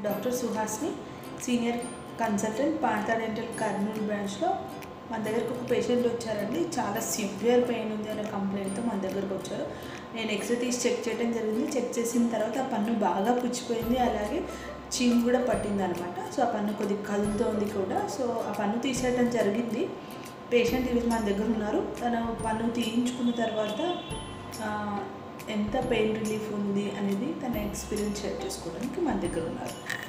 doctor Suhasini senior consultant Partha dental Kurnool బ్రాంచ్లో మన దగ్గరకు ఒక పేషెంట్ వచ్చారండి చాలా సివియర్ పెయిన్ ఉంది అనే కంప్లైంట్తో మన దగ్గరకు వచ్చారు నేను ఎక్స్రే తీసి చెక్ చేయడం జరిగింది చెక్ చేసిన తర్వాత ఆ పన్ను బాగా పుచ్చిపోయింది అలాగే చీమ్ కూడా పట్టింది అనమాట సో ఆ పన్ను కొద్దిగా కదులుతోంది కూడా సో ఆ పన్ను తీసేయడం జరిగింది పేషెంట్ ఈరోజు మన దగ్గర ఉన్నారు తను పన్ను తీయించుకున్న తర్వాత ఆ, ఎంత పెయిన్ రిలీఫ్ ఉంది అనేది తన ఎక్స్పీరియన్స్ షేర్ చేసుకోవడానికి మన దగ్గర ఉన్నారు